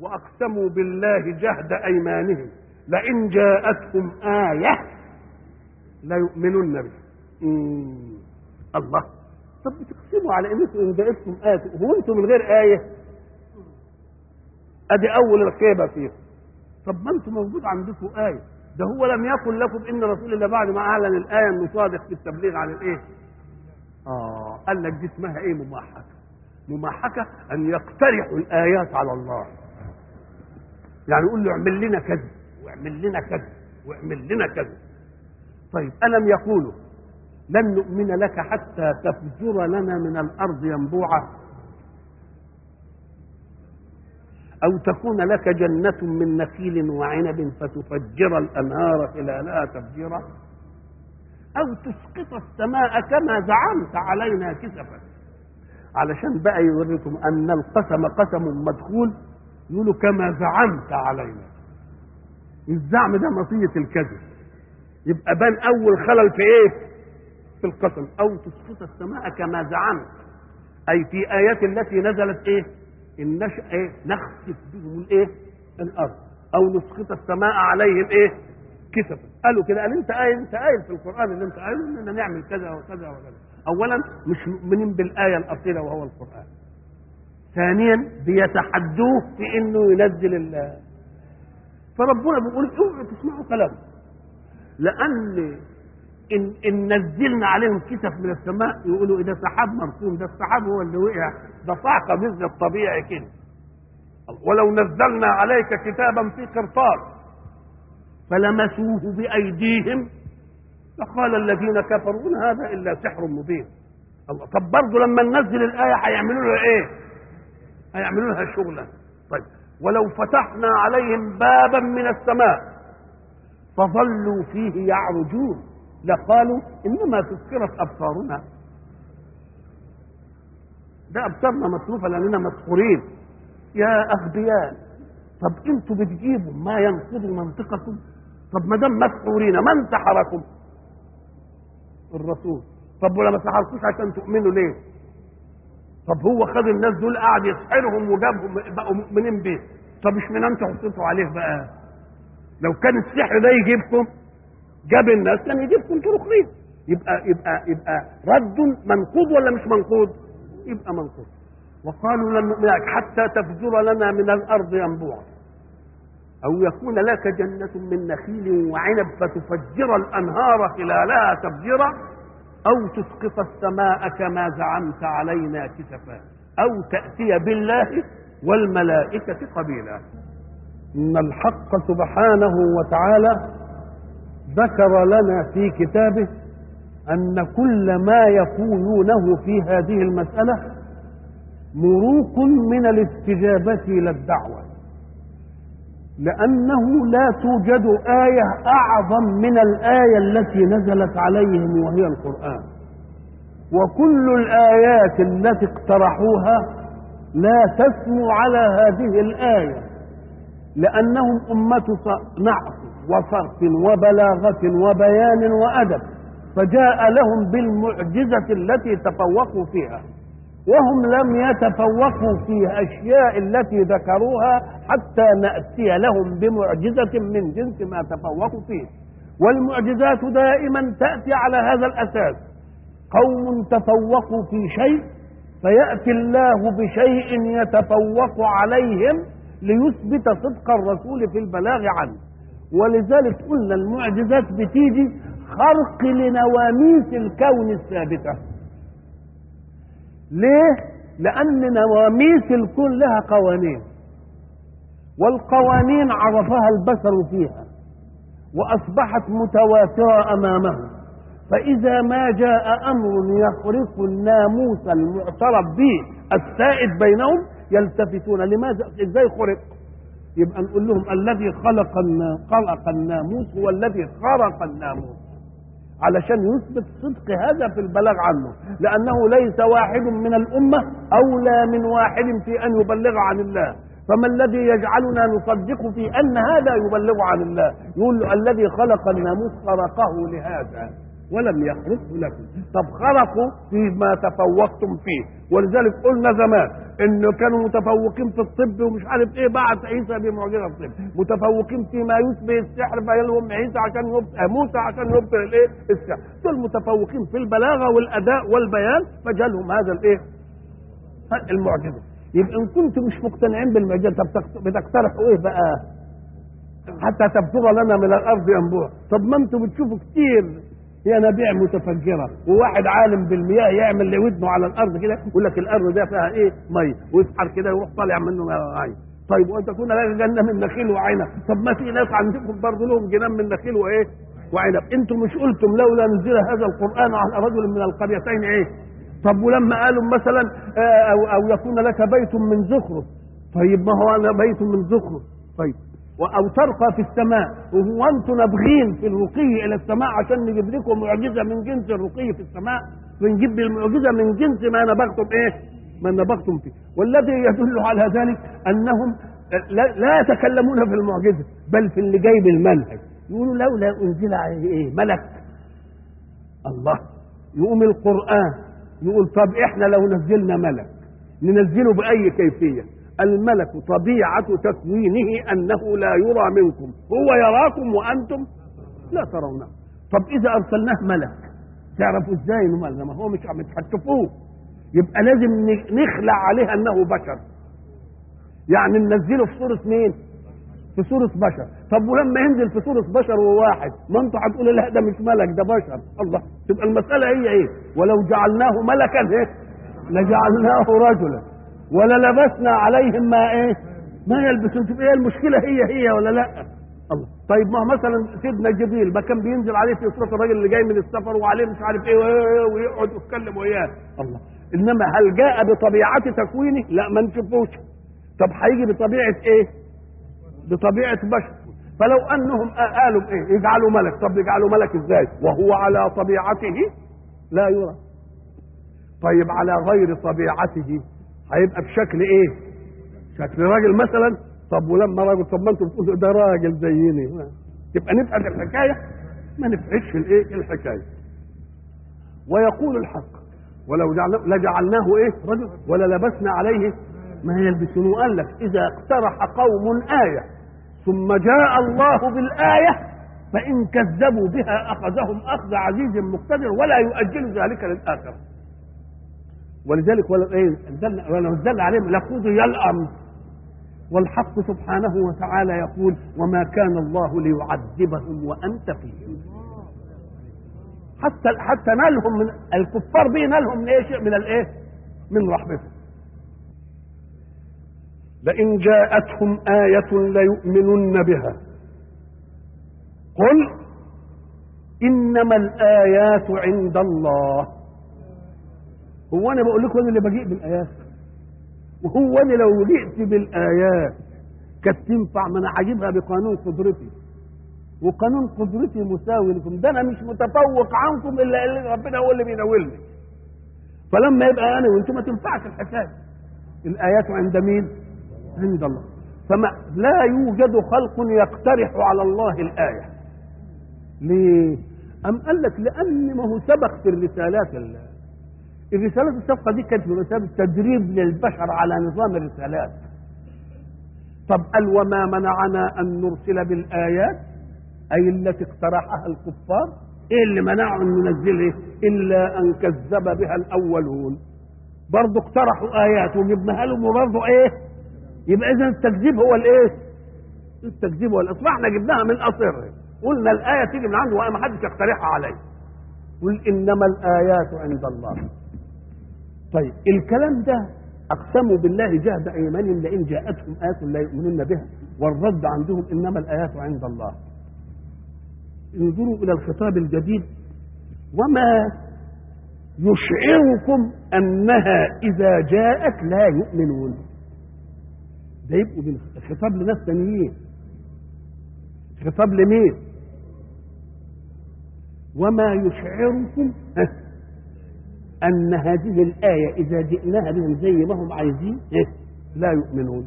واقسموا بالله جهد ايمانهم لئن جاءتهم ايه ليؤمنن بها مم. الله طب بتقسموا على انكم ان جاءتكم ايه هو انتم من غير ايه ادي اول الخيبه فيهم طب ما انتم موجود عندكم ايه ده هو لم يقل لكم ان رسول الله بعد ما اعلن الايه انه صادق في التبليغ عن الايه اه قال لك دي اسمها ايه مماحكه مماحكه ان يقترحوا الايات على الله يعني يقول له اعمل لنا كذا واعمل لنا كذا واعمل لنا كذا طيب الم يقولوا لن نؤمن لك حتى تفجر لنا من الارض ينبوعا او تكون لك جنه من نخيل وعنب فتفجر الانهار خلالها تفجيرا او تسقط السماء كما زعمت علينا كسفا علشان بقى يوريكم ان القسم قسم مدخول يقولوا كما زعمت علينا الزعم ده مصية الكذب يبقى بان اول خلل في ايه في القسم او تسقط السماء كما زعمت اي في ايات التي نزلت ايه النش ايه نخسف بهم الايه الارض او نسقط السماء عليهم ايه كسفا قالوا كده قال انت قايل انت قايل في القران اللي انت قايله اننا نعمل كذا وكذا وكذا اولا مش مؤمنين بالايه الاصيله وهو القران ثانيا بيتحدوه في انه ينزل ال فربنا بيقول اوعوا تسمعوا كلامه لان ان ان نزلنا عليهم كسف من السماء يقولوا ايه ده سحاب مرسوم ده السحاب هو اللي وقع ده صعقه مثل الطبيعي كده ولو نزلنا عليك كتابا في قرطاس فلمسوه بايديهم لقال الذين كفروا ان هذا الا سحر مبين الله طب برضه لما ننزل الايه هيعملوا لها ايه؟ هيعملوا لها شغلا طيب ولو فتحنا عليهم بابا من السماء فظلوا فيه يعرجون لقالوا انما سكرت ابصارنا ده ابصارنا مصروفه لاننا مسحورين يا اغبياء طب انتوا بتجيبوا ما ينقض منطقكم طب ما دام مسحورين من سحركم الرسول طب ولا ما سحركوش عشان تؤمنوا ليه طب هو خد الناس دول قعد يسحرهم وجابهم بقوا مؤمنين بيه طب اشمعنى انتوا حطيتوا عليه بقى لو كان السحر ده يجيبكم جاب الناس كان يجيبكم انتوا الاخرين يبقى يبقى يبقى رد منقوض ولا مش منقوض يبقى منقوض وقالوا لن نؤمن لك حتى تفجر لنا من الارض ينبوعا او يكون لك جنه من نخيل وعنب فتفجر الانهار خلالها تفجيرا او تسقط السماء كما زعمت علينا كسفا او تاتي بالله والملائكه قبيلا ان الحق سبحانه وتعالى ذكر لنا في كتابه ان كل ما يقولونه في هذه المساله مروق من الاستجابه الى الدعوه لانه لا توجد ايه اعظم من الايه التي نزلت عليهم وهي القران وكل الايات التي اقترحوها لا تسمو على هذه الايه لانهم امه نعت وصرف وبلاغه وبيان وادب فجاء لهم بالمعجزه التي تفوقوا فيها وهم لم يتفوقوا في أشياء التي ذكروها حتى نأتي لهم بمعجزة من جنس ما تفوقوا فيه والمعجزات دائما تأتي على هذا الأساس قوم تفوقوا في شيء فيأتي الله بشيء يتفوق عليهم ليثبت صدق الرسول في البلاغ عنه ولذلك قلنا المعجزات بتيجي خرق لنواميس الكون الثابته ليه؟ لأن نواميس الكون لها قوانين والقوانين عرفها البشر فيها وأصبحت متواترة أمامه فإذا ما جاء أمر يخرق الناموس المعترف به السائد بينهم يلتفتون لماذا ازاي خرق يبقى نقول لهم الذي خلق خلق الناموس هو الذي خرق الناموس علشان يثبت صدق هذا في البلاغ عنه لأنه ليس واحد من الأمة أولى من واحد في أن يبلغ عن الله فما الذي يجعلنا نصدق في أن هذا يبلغ عن الله يقول له الذي خلق الناموس خلقه لهذا ولم يخلقه لكم طب خلقوا فيما تفوقتم فيه ولذلك قلنا زمان انه كانوا متفوقين في الطب ومش عارف ايه بعد عيسى بمعجزه الطب متفوقين فيما يشبه السحر فيلهم عيسى عشان يبقى موسى عشان يبطل الايه السحر دول متفوقين في البلاغه والاداء والبيان فجالهم هذا الايه المعجزه يبقى ان كنتم مش مقتنعين بالمعجزه طب بتقترحوا ايه بقى حتى تبتغى لنا من الارض ينبوع طب ما انتم بتشوفوا كتير ينابيع متفجره وواحد عالم بالمياه يعمل ودنه على الارض كده يقول لك الارض ده فيها ايه ميه ويسحر كده يروح طالع منه عين طيب وان تكون لك جنه من نخيل وعنب طب ما في ناس عندكم برضه لهم جنان من نخيل وايه وعنب انتم مش قلتم لولا نزل هذا القران على رجل من القريتين ايه طب ولما قالوا مثلا او او يكون لك بيت من زخرف طيب ما هو انا بيت من زخرف طيب او ترقى في السماء وهو انتم نابغين في الرقي الى السماء عشان نجيب لكم معجزه من جنس الرقي في السماء ونجيب المعجزه من جنس ما نبغتم ايه؟ ما نبغتم فيه والذي يدل على ذلك انهم لا, لا يتكلمون في المعجزه بل في اللي جاي بالمنهج يقولوا لولا انزل عليه ايه؟ ملك الله يقوم القران يقول طب احنا لو نزلنا ملك ننزله باي كيفيه الملك طبيعة تكوينه أنه لا يرى منكم هو يراكم وأنتم لا ترونه طب إذا أرسلناه ملك تعرفوا إزاي إنه ملك ما هو مش عم تحتفوه يبقى لازم نخلع عليه أنه بشر يعني ننزله في صورة مين؟ في صورة بشر طب ولما ينزل في صورة بشر وواحد ما انتوا هتقولوا لا ده مش ملك ده بشر الله تبقى المسألة هي ايه ولو جعلناه ملكا ايه لجعلناه رجلا ولا لبسنا عليهم ما ايه ما يلبسون تبقى ايه المشكله هي هي ولا لا الله طيب ما مثلا سيدنا جبريل ما كان بينزل عليه في صوره الراجل اللي جاي من السفر وعليه مش عارف ايه ويقعد يتكلم وياه الله انما هل جاء بطبيعه تكوينه لا ما نشوفوش طب هيجي بطبيعه ايه بطبيعه بشر فلو انهم قالوا ايه يجعلوا ملك طب يجعلوا ملك ازاي وهو على طبيعته لا يرى طيب على غير طبيعته هيبقى بشكل ايه شكل راجل مثلا طب ولما راجل طب ما انتم بتقولوا ده راجل زيني تبقى نفعل الحكايه ما نفعلش الايه الحكايه ويقول الحق ولو جعلنا لجعلناه ايه رجل ولا لبسنا عليه ما يلبسون وقال لك اذا اقترح قوم ايه ثم جاء الله بالايه فان كذبوا بها اخذهم اخذ عزيز مقتدر ولا يؤجل ذلك للاخره ولذلك ولا ايه ونزل عليهم لقضي الامر والحق سبحانه وتعالى يقول وما كان الله ليعذبهم وانت فيهم حتى حتى نالهم من الكفار به نالهم من ايه من الايه من رحمته لئن جاءتهم آية ليؤمنن بها قل إنما الآيات عند الله هو انا بقول لكم انا اللي بجيء بالايات وهو انا لو جئت بالايات كانت تنفع ما انا هجيبها بقانون قدرتي وقانون قدرتي مساوي لكم ده انا مش متفوق عنكم الا اللي ربنا هو اللي بيناولني فلما يبقى انا وانتم ما تنفعش الحكايه الايات عند مين عند الله فما لا يوجد خلق يقترح على الله الايه ليه ام قال لك لان ما هو سبق في الرسالات الله الرسالات السابقه دي كانت رساله تدريب للبشر على نظام الرسالات طب قال وما منعنا ان نرسل بالايات اي التي اقترحها الكفار ايه اللي منعهم ان ننزل ايه الا ان كذب بها الاولون برضه اقترحوا ايات وجبناها لهم وبرضه ايه يبقى اذا التكذيب هو الايه التكذيب هو الاصلاح احنا جبناها من اصره قلنا الايه تيجي من عنده وما حدش يقترحها عليه قل انما الايات عند الله طيب الكلام ده اقسموا بالله جهد ايمانهم لئن جاءتهم ايه لا يؤمنون بها والرد عندهم انما الايات عند الله انظروا الى الخطاب الجديد وما يشعركم انها اذا جاءت لا يؤمنون ده يبقوا خطاب لناس ثانيين خطاب لمين وما يشعركم أن هذه الآية إذا جئناها بهم زي ما هم عايزين لا يؤمنون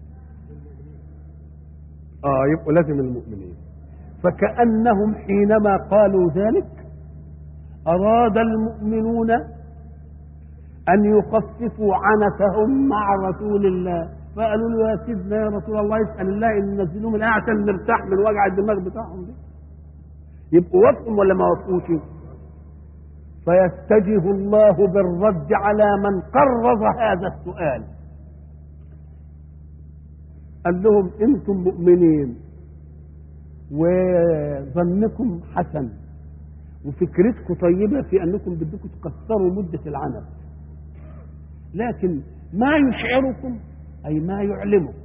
آه يبقوا لازم المؤمنين فكأنهم حينما قالوا ذلك أراد المؤمنون أن يخففوا عنتهم مع رسول الله فقالوا له يا سيدنا يا رسول الله اسأل الله أن ينزلوه من الآية عشان نرتاح من وجع الدماغ بتاعهم ده يبقوا وافقوا ولا ما وافقوش فيتجه الله بالرد على من قرض هذا السؤال قال لهم انتم مؤمنين وظنكم حسن وفكرتكم طيبه في انكم بدكم تكسروا مده العنب لكن ما يشعركم اي ما يعلمكم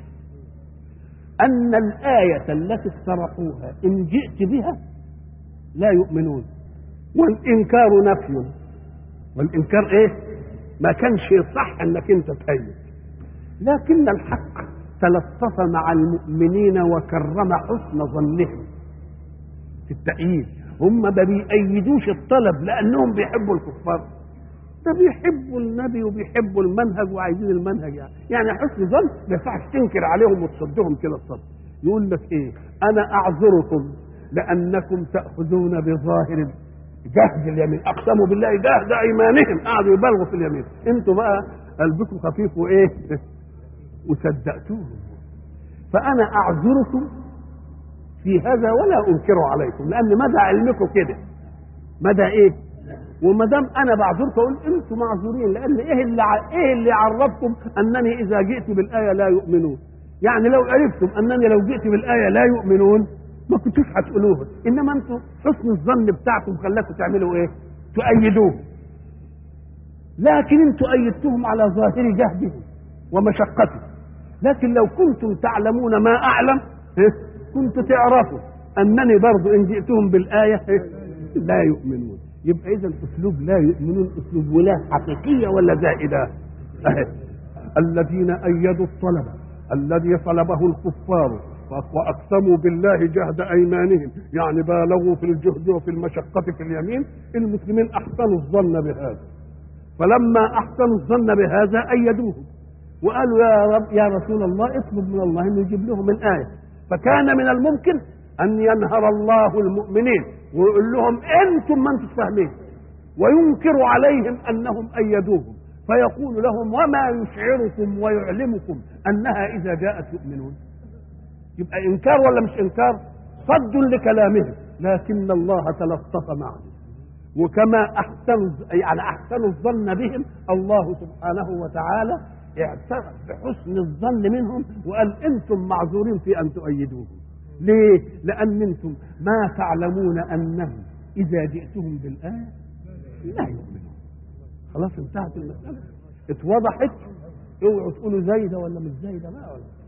ان الايه التي اقترحوها ان جئت بها لا يؤمنون والانكار نفي والانكار ايه ما كانش صح انك انت تأيد لكن الحق تلطف مع المؤمنين وكرم حسن ظنهم في التأييد هم ما بيأيدوش الطلب لأنهم بيحبوا الكفار ده بيحبوا النبي وبيحبوا المنهج وعايزين المنهج يعني يعني حسن ظن ما ينفعش تنكر عليهم وتصدهم كده الصد يقول لك ايه انا اعذركم لانكم تاخذون بظاهر جهد اليمين اقسموا بالله جهد ايمانهم قعدوا يبالغوا في اليمين انتوا بقى قلبكم خفيف وايه وصدقتوهم فانا اعذركم في هذا ولا انكر عليكم لان مدى علمكم كده مدى ايه وما دام انا بعذركم اقول انتم معذورين لان ايه اللي ع... ايه اللي عرفكم انني اذا جئت بالايه لا يؤمنون يعني لو عرفتم انني لو جئت بالايه لا يؤمنون ما كنتوش هتقولوها انما انتم حسن الظن بتاعكم خلاكم تعملوا ايه تؤيدوه لكن انتم ايدتهم على ظاهر جهدهم ومشقته لكن لو كنتم تعلمون ما اعلم كنتم تعرفوا انني برضو ان جئتهم بالايه لا يؤمنون يبقى اذا اسلوب لا يؤمنون اسلوب ولاة حقيقيه ولا زائده الذين ايدوا الطلب الذي طلبه الكفار واقسموا بالله جهد ايمانهم يعني بالغوا في الجهد وفي المشقه في اليمين المسلمين احسنوا الظن بهذا فلما احسنوا الظن بهذا ايدوهم وقالوا يا رب يا رسول الله اطلب من الله انه يجيب لهم الايه فكان من الممكن ان ينهر الله المؤمنين ويقول لهم انتم ما انتم فاهمين وينكر عليهم انهم ايدوهم فيقول لهم وما يشعركم ويعلمكم انها اذا جاءت يؤمنون يبقى انكار ولا مش انكار صد لكلامهم لكن الله تلطف معهم وكما احسن يعني احسن الظن بهم الله سبحانه وتعالى اعترف بحسن الظن منهم وقال انتم معذورين في ان تؤيدوهم ليه لان انتم ما تعلمون انهم اذا جئتهم بالايه لا يؤمنون خلاص انتهت المساله اتوضحت اوعوا تقولوا زايده ولا مش زايده بقى ولا